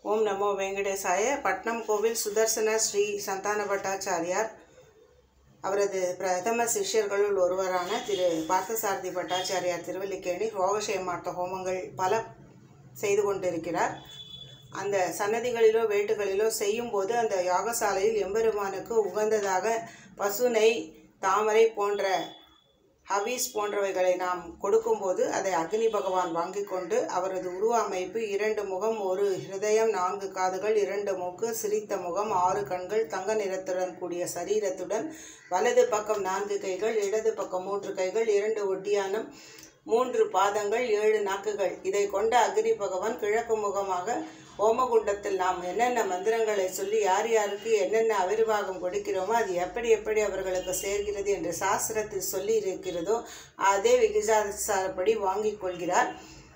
ஓம் நமோ வெங்கடேசாய பட்னம் கோவில் சுதர்சன ஸ்ரீ சந்தான பட்டாச்சாரியார் அவரது பிரதம சிஷ்யர்களுள் ஒருவரான திரு பார்த்தசாரதி பட்டாச்சாரியார் திருவல்லிக்கேணி ரோகசேமார்த்த ஹோமங்கள் பல செய்து கொண்டிருக்கிறார் அந்த சன்னதிகளிலோ வேட்டுகளிலோ செய்யும்போது அந்த யாகசாலையில் எம்பெருமானுக்கு உகந்ததாக பசு நெய் தாமரை போன்ற ஹவீஸ் போன்றவைகளை நாம் கொடுக்கும்போது அதை அக்னி பகவான் வாங்கி கொண்டு அவரது உருவ அமைப்பு இரண்டு முகம் ஒரு ஹிருதயம் நான்கு காதுகள் இரண்டு மூக்கு சிரித்த முகம் ஆறு கண்கள் தங்க நிறத்துடன் கூடிய சரீரத்துடன் வலது பக்கம் நான்கு கைகள் இடது பக்கம் மூன்று கைகள் இரண்டு ஒட்டியானம் மூன்று பாதங்கள் ஏழு நாக்குகள் இதை கொண்ட அக்னி பகவான் கிழக்கு முகமாக ஹோமகுண்டத்தில் நாம் என்னென்ன மந்திரங்களை சொல்லி யார் யாருக்கு என்னென்ன அவிர்வாகம் கொடுக்கிறோமோ அது எப்படி எப்படி அவர்களுக்கு சேர்கிறது என்று சாஸ்திரத்தில் சொல்லி இருக்கிறதோ அதே விகிதாசாரப்படி வாங்கிக் கொள்கிறார்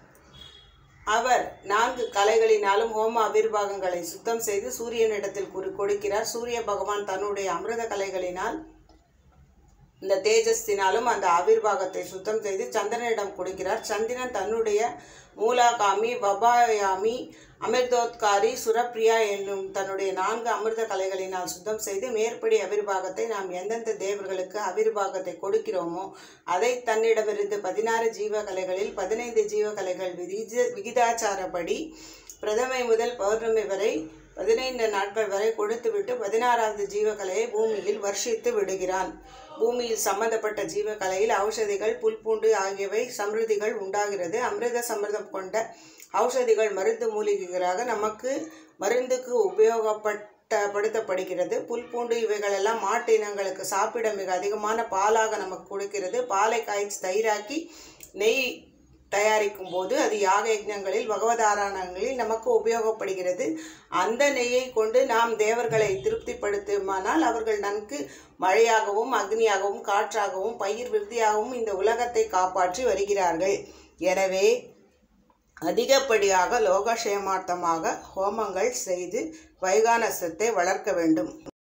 அவர் நான்கு கலைகளினாலும் ஹோம அபிர்வாகங்களை சுத்தம் செய்து சூரியனிடத்தில் குறி கொடுக்கிறார் சூரிய பகவான் தன்னுடைய அமிர்த கலைகளினால் இந்த தேஜஸ்தினாலும் அந்த ஆவிர்வாகத்தை சுத்தம் செய்து சந்திரனிடம் கொடுக்கிறார் சந்திரன் தன்னுடைய மூலாகாமி வபாயாமி அமிர்தோத்காரி சுரப்பிரியா என்னும் தன்னுடைய நான்கு அமிர்த கலைகளினால் சுத்தம் செய்து மேற்படி அவிர்வாகத்தை நாம் எந்தெந்த தேவர்களுக்கு அவிர்வாகத்தை கொடுக்கிறோமோ அதை தன்னிடமிருந்து பதினாறு ஜீவகலைகளில் பதினைந்து ஜீவகலைகள் விகித விகிதாச்சாரப்படி பிரதமை முதல் பௌர்ணமி வரை பதினைந்து நாட்கள் வரை கொடுத்துவிட்டு பதினாறாவது ஜீவகலையை பூமியில் வர்ஷித்து விடுகிறான் பூமியில் சம்பந்தப்பட்ட ஜீவகலையில் ஔஷதிகள் புல்பூண்டு ஆகியவை சமிருதிகள் உண்டாகிறது அமிர்த சமிர்தம் கொண்ட ஔஷதிகள் மருந்து மூலிகைகளாக நமக்கு மருந்துக்கு உபயோகப்பட்ட படுத்தப்படுகிறது புல் பூண்டு இவைகளெல்லாம் மாட்டு இனங்களுக்கு சாப்பிட மிக அதிகமான பாலாக நமக்கு கொடுக்கிறது பாலை காய்ச்சி தயிராக்கி நெய் தயாரிக்கும் போது அது யாக யஜ்ஞங்களில் பகவதாராயணங்களில் நமக்கு உபயோகப்படுகிறது அந்த நெய்யை கொண்டு நாம் தேவர்களை திருப்திப்படுத்துமானால் அவர்கள் நன்கு மழையாகவும் அக்னியாகவும் காற்றாகவும் பயிர் விருத்தியாகவும் இந்த உலகத்தை காப்பாற்றி வருகிறார்கள் எனவே அதிகப்படியாக லோகக்ஷேமார்த்தமாக ஹோமங்கள் செய்து வைகானசத்தை வளர்க்க வேண்டும்